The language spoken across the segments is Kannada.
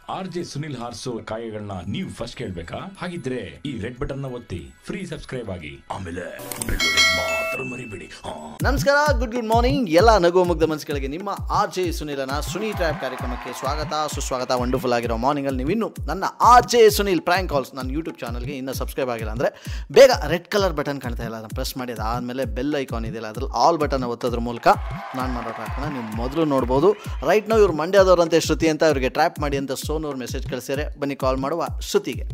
ಆರ್ ಜೆ ಸುನಿಲ್ ಹಾರ್ಸೋ ಕಾಯಗಳನ್ನ ನೀವು ಫಸ್ಟ್ ಕೇಳ್ಬೇಕಾ ಹಾಗಿದ್ರೆ ಈ ರೆಡ್ ಬಟನ್ ನ ಒತ್ತಿ ಫ್ರೀ ಸಬ್ಸ್ಕ್ರೈಬ್ ಆಗಿ ಆಮೇಲೆ ಬೆಳ್ಳುಳ್ಳಿ ಮಾತ್ರ ಮರಿಬೇಡಿ ಹಾ ನಮಸ್ಕಾರ ಗುಡ್ ಗುಡ್ ಮಾರ್ನಿಂಗ್ ಎಲ್ಲ ನಗು ಮುಗ್ಧ ಮನಸ್ಸುಗಳಿಗೆ ನಿಮ್ಮ ಆರ್ ಜೆ ಸುನೀಲನ ಸುನಿ ಟ್ರ್ಯಾಪ್ ಕಾರ್ಯಕ್ರಮಕ್ಕೆ ಸ್ವಾಗತ ಸುಸ್ವಾಗತ ವಂಡರ್ಫುಲ್ ಆಗಿರೋ ಮಾರ್ನಿಂಗಲ್ಲಿ ನೀವು ಇನ್ನೂ ನನ್ನ R J Sunil prank calls ನನ್ನ ಯೂಟ್ಯೂಬ್ ಚಾನಲ್ಗೆ ಇನ್ನೂ ಸಬ್ಸ್ಕ್ರೈಬ್ ಆಗಿಲ್ಲ ಅಂದರೆ ಬೇಗ ರೆಡ್ ಕಲರ್ ಬಟನ್ ಕಾಣ್ತಾ ಇಲ್ಲ ಅದನ್ನು ಪ್ರೆಸ್ ಮಾಡಿ ಅದಾದಮೇಲೆ ಬೆಲ್ ಐಕಾನ್ ಇದೆಯಲ್ಲ ಅದ್ರಲ್ಲಿ ಆಲ್ ಬಟನ್ ಒತ್ತೋದ್ರ ಮೂಲಕ ನಾನು ಮಾಡೋ ಟ್ರ್ಯಾಪ್ನ ನೀವು ಮೊದಲು ನೋಡ್ಬೋದು ರೈಟ್ ನಾವು ಇವ್ರು ಮಂಡ್ಯದವ್ರಂತೆ ಶ್ರುತಿ ಅಂತ ಇವ್ರಿಗೆ ಟ್ರ್ಯಾಪ್ ಮಾಡಿ ಅಂತ ಸೋನು ಅವ್ರು ಮೆಸೇಜ್ ಕಳಿಸಿದರೆ ಬನ್ನಿ ಕಾಲ್ ಮಾಡುವ ಶ್ರುತಿಗೆ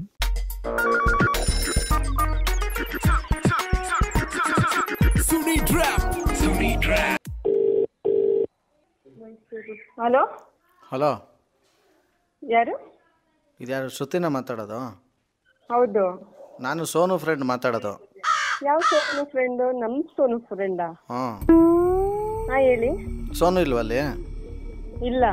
ಹಲೋ ಹಲೋ ಯಾರು ಇದ್ಯಾರು ಶ್ರುತಿನ ಮಾತಾಡೋದು ಹೌದು ನಾನು ಸೋನು ಫ್ರೆಂಡ್ ಮಾತಾಡೋದು ಯಾವ ಸೋನು ಫ್ರೆಂಡು ನಮ್ಮ ಸೋನು ಫ್ರೆಂಡಾ ಹಾಂ ಹಾಂ ಹೇಳಿ ಸೋನು ಇಲ್ವಲ್ಲಿ ಇಲ್ಲ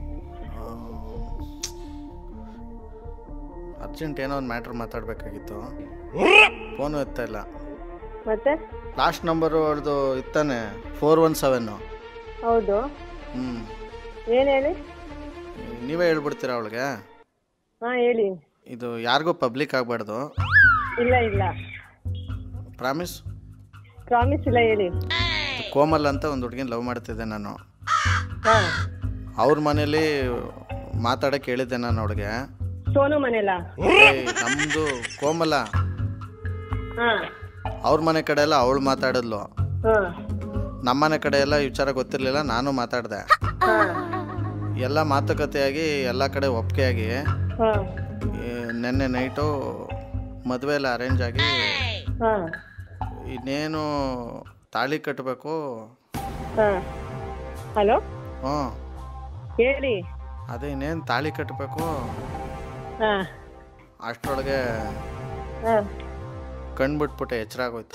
ಅರ್ಜೆಂಟ್ ಏನೋ ಒಂದು ಮ್ಯಾಟ್ರ್ ಮಾತಾಡಬೇಕಾಗಿತ್ತು ಫೋನು ಎತ್ತಾ ಇಲ್ಲ ಮತ್ತೆ ಲಾಸ್ಟ್ ನಂಬರು ಅವ್ರದ್ದು ಇತ್ತಾನೆ ಫೋರ್ ಒನ್ ಸೆವೆನ್ನು ಹೌದು ಹ್ಞೂ ಏನು ಹೇಳಿ ನೀವೇ ಹೇಳ್ಬಿಡ್ತೀರಾ ಅವಳಿಗೆ ಹಾಂ ಹೇಳಿ ಇದು ಯಾರಿಗೂ ಪಬ್ಲಿಕ್ ಆಗಬಾರ್ದು ಇಲ್ಲ ಇಲ್ಲ ಪ್ರಾಮಿಸ್ ಪ್ರಾಮಿಸ್ ಇಲ್ಲ ಹೇಳಿ ಕೋಮಲ್ ಅಂತ ಒಂದು ಹುಡುಗಿನ ಲವ್ ಮಾಡ್ತಿದ್ದೆ ನಾನು ಹಾಂ ಅವ್ರ ಮನೇಲಿ ಮಾತಾಡೋಕೆ ಹೇಳಿದ್ದೆ ನಾನು ಅವಳಿಗೆ ಸೋನು ಮನೆಲ್ಲ ನಮ್ಮದು ಕೋಮಲ ಹಾಂ ಅವ್ರ ಮನೆ ಕಡೆ ಎಲ್ಲ ಅವಳು ಮಾತಾಡಿದ್ಲು ಹಾಂ ನಮ್ಮನೆ ಕಡೆ ಎಲ್ಲ ಈ ವಿಚಾರ ಗೊತ್ತಿರಲಿಲ್ಲ ನಾನು ಮಾತಾಡಿದೆ ಹಾಂ ಎಲ್ಲ ಮಾತುಕತೆಯಾಗಿ ಎಲ್ಲ ಕಡೆ ಒಪ್ಪಿಗೆಯಾಗಿ ಹಾಂ ನಿನ್ನೆ ನೈಟು ಮದುವೆ ಎಲ್ಲ ಅರೇಂಜ್ ಆಗಿ ಹಾಂ ಇನ್ನೇನು ತಾಳಿ ಕಟ್ಟಬೇಕು ಹಾಂ ಹಲೋ ಹ್ಞೂ ಹೇಳಿ ಅದೇ ಇನ್ನೇನು ತಾಳಿ ಕಟ್ಟಬೇಕು ಹಾಂ ಅಷ್ಟರೊಳಗೆ ಹಾಂ ಕಣ್ಬಿಟ್ಬಿಟ್ಟೆ ಎಚ್ಚರ ಆಗೋಯ್ತು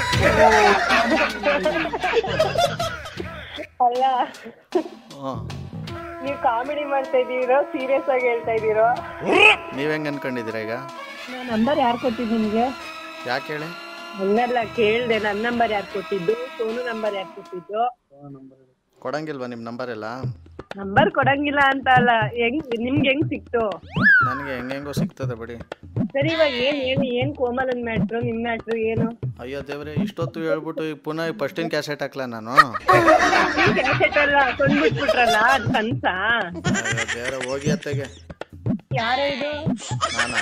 ಅಲ್ಲ ಹ್ಞೂ ನೀವು ಕಾಮಿಡಿ ಮಾಡ್ತಾ ಇದ್ದೀರೋ ಸೀರಿಯಸ್ ಆಗಿ ಹೇಳ್ತಾ ಇದ್ದೀರೋ ನೀವು ಹೆಂಗೆ ಅನ್ಕೊಂಡಿದ್ದೀರಾ ಈಗ ನಂಬರ್ ಯಾರು ಕೊಟ್ಟಿದ್ದು ನಿಮಗೆ ಯಾಕೆ ಹೇಳಿ ನನ್ನೆಲ್ಲ ಕೇಳ್ದೆ ನನ್ನ ನಂಬರ್ ಯಾರು ಕೊಟ್ಟಿದ್ದು ಸೋನು ನಂಬರ್ ಯಾರು ಕೊಟ್ಟಿದ್ದು ಕೊಡಂಗಿಲ್ವಾ ನಿಮ್ಮ ನಂಬರ್ ಎಲ್ಲ ನಂಬರ್ ಕೊಡಂಗಿಲ್ಲ ಅಂತ ಅಲ್ಲ ಹೆಂಗ್ ನಿಮ್ಗೆ ಹೆಂಗ್ ಸಿಕ್ತು ನನಗೆ ಹೆಂಗೆಂಗೋ ಸಿಗ್ತದೆ ಬಿಡಿ ಸರಿ ಇವಾಗ ಏನ್ ಹೇಳಿ ಏನ್ ಕೋಮಲನ್ ಮ್ಯಾಟ್ರು ನಿಮ್ ಮ್ಯಾಟ್ರು ಏನು ಅಯ್ಯೋ ದೇವ್ರೆ ಇಷ್ಟೊತ್ತು ಹೇಳ್ಬಿಟ್ಟು ಈಗ ಪುನಃ ಫಸ್ಟಿನ ಕ್ಯಾಸೆಟ್ ಹಾಕ್ಲಾ ನಾನು ಕ್ಯಾಸೆಟ್ ಎಲ್ಲ ಕೊಂಡ್ಬಿಟ್ಬಿಟ್ರಲ್ಲ ಅದ್ ಕನ್ಸಾ ಅಯ್ಯೋ ದೇವ್ರೆ ಹೋಗಿ ಅತ್ತೆಗೆ ಯಾರ ಇದು ನಾನಾ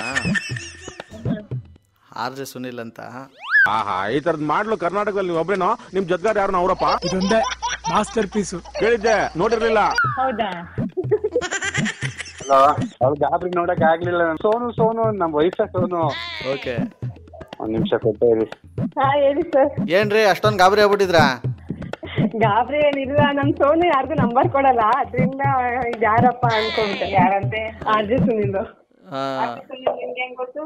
ಆರ್ ಜೆ ಸುನಿಲ್ ಅಂತ ಆಹಾ ಈ ತರದ್ ಮಾಡ್ಲು ಕರ್ನಾಟಕದಲ್ಲಿ ನೀವು ಒಬ್ರೇನೋ ನಿಮ್ ಜೊತೆಗಾರ ಯಾರು ಅವರಪ್ಪ ಇದೊಂದೇ ಮಾಸ್ಟರ್ ಪೀಸು ಕೇಳಿದ್ದೆ ನೋಡಿರ್ಲಿಲ್ಲ ಹೌದಾ ಹಲೋ ಅವ್ಳು ಗಾಬರಿ ನೋಡಕ್ ಆಗ್ಲಿಲ್ಲ ಸೋನು ಸೋನು ನಮ್ ವಯಸ್ಸ ಸೋನು ಓಕೆ ಒಂದ್ ನಿಮಿಷ ಕೊಟ್ಟೆ ಇರಿ ಹಾ ಹೇಳಿ ಸರ್ ಏನ್ರಿ ಅಷ್ಟೊಂದು ಗಾಬರಿ ಆಗ್ಬಿಟ್ಟಿದ್ರಾ ಗಾಬರಿ ಏನಿಲ್ಲ ನಮ್ ಸೋನು ಯಾರಿಗೂ ನಂಬರ್ ಕೊಡಲ್ಲ ಅದ್ರಿಂದ ಇದ್ ಯಾರಪ್ಪ ಅನ್ಕೊಂಬಿಟ್ಟೆ ಯಾರಂತೆ ಆರ್ಜೆ ಸುನಿಲ್ ಆ, ನಿಮ್ಗೆ ಹೆಂಗ್ ಗೊತ್ತು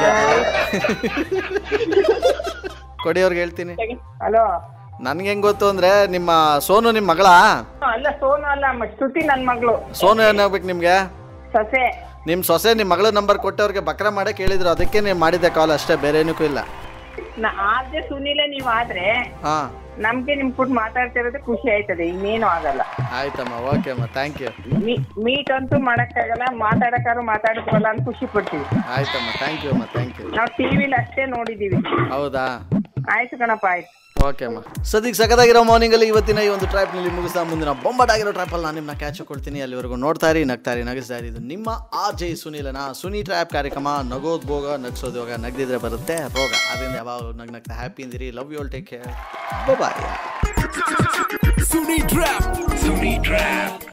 ಕೊಡಿ ಅವ್ರಿಗೆ ಹೇಳ್ತೀನಿ ಹಲೋ ನನ್ಗೆ ಹೆಂಗ್ ಗೊತ್ತು ಅಂದ್ರೆ ನಿಮ್ಮ ಸೋನು ನಿಮ್ಮ ಮಗಳ ಅಲ್ಲ ಸೋನು ಅಲ್ಲ ಮ- ಶ್ರುತಿ ನನ್ ಮಗಳು ಸೋನು ಏನಾಗ್ಬೇಕು ನಿಮ್ಗೆ ಸೊಸೆ ನಿಮ್ಮ ಸೊಸೆ ನಿಮ್ಮ ಮಗಳ ನಂಬರ್ ಕೊಟ್ಟವ್ರಿಗೆ ಬಕ್ರ ಮಾಡಕ್ಕೆ ಹೇಳಿದ್ರು ಅದಕ್ಕೆ ನೀವು ಮಾಡಿದ್ದೆ ಕಾಲ್ ಅಷ್ಟೇ ಬೇರೆ ಏನಕ್ಕೂ ಇಲ್ಲ ನಾ ಆದ್ರೆ ಸುನಿಲೆ ನೀವ್ ಆದ್ರೆ ಹಾಂ ನಮ್ಗೆ ನಿಮ್ ಕೂಟ್ ಮಾತಾಡ್ತಿರೋದೇ ಖುಷಿ ಆಯ್ತದೆ ಇನ್ನೇನು ಆಗಲ್ಲ ಆಯ್ತಮ್ಮ ಓಕೆ ಅಮ್ಮ ಥ್ಯಾಂಕ್ ಯು ಮೀಟ್ ಅಂತೂ ಮಾಡಕ್ಕಾಗಲ್ಲ ಮಾತಾಡಕ್ಕಾರು ಮಾತಾಡಕ್ಕಾಗಲ್ಲ ಅಂತ ಖುಷಿ ಪಡ್ತೀವಿ ಆಯ್ತಮ್ಮ ಥ್ಯಾಂಕ್ ಯು ಅಮ್ಮ ಥ್ಯಾಂಕ್ ಯು ನಾವು ಟಿವಿಲಿ ಅಷ್ಟೇ ನೋಡಿದೀವಿ ಹೌದಾ ಆಯ್ತು ಕಣಪ್ಪ ಆಯ್ತು ಓಕೆ ಅಮ್ಮ ಸದ್ಯಕ್ಕೆ ಸಖತ್ತಾಗಿರೋ ಮಾರ್ನಿಂಗಲ್ಲಿ ಇವತ್ತಿನ ಈ ಒಂದು ಟ್ರ್ಯಾಪ್ನಲ್ಲಿ ಮುಗಿಸ್ತಾ ಮುಂದಿನ ಬೊಂಬಾಟಾಗಿರೋ ಟ್ರ್ಯಾಪಲ್ಲಿ ನಾನು ನಿಮ್ಮನ್ನ ಕ್ಯಾಚ್ ಕೊಡ್ತೀನಿ ಅಲ್ಲಿವರೆಗೂ ನೋಡ್ತಾ ಇರಿ ನಗ್ತಾ ಇರಿ ನಗಿಸ್ತಾ ಇರಿ ಇದು ನಿಮ್ಮ ಆರ್ ಜೆ ಸುನೀಲನ ಸುನಿ ಟ್ರ್ಯಾಪ್ ಕಾರ್ಯಕ್ರಮ ನಗೋದ್ ಭೋಗ ನಗ್ಸೋದು ಯೋಗ ನಗ್ದಿದ್ರೆ ಬರುತ್ತೆ ರೋಗ ಅದರಿಂದ ಯಾವಾಗ ನಗ್ ನಗ್ತಾ ಹ್ಯಾಪಿ ಇಂದಿರಿ love you all take care bye Suni trap Suni trap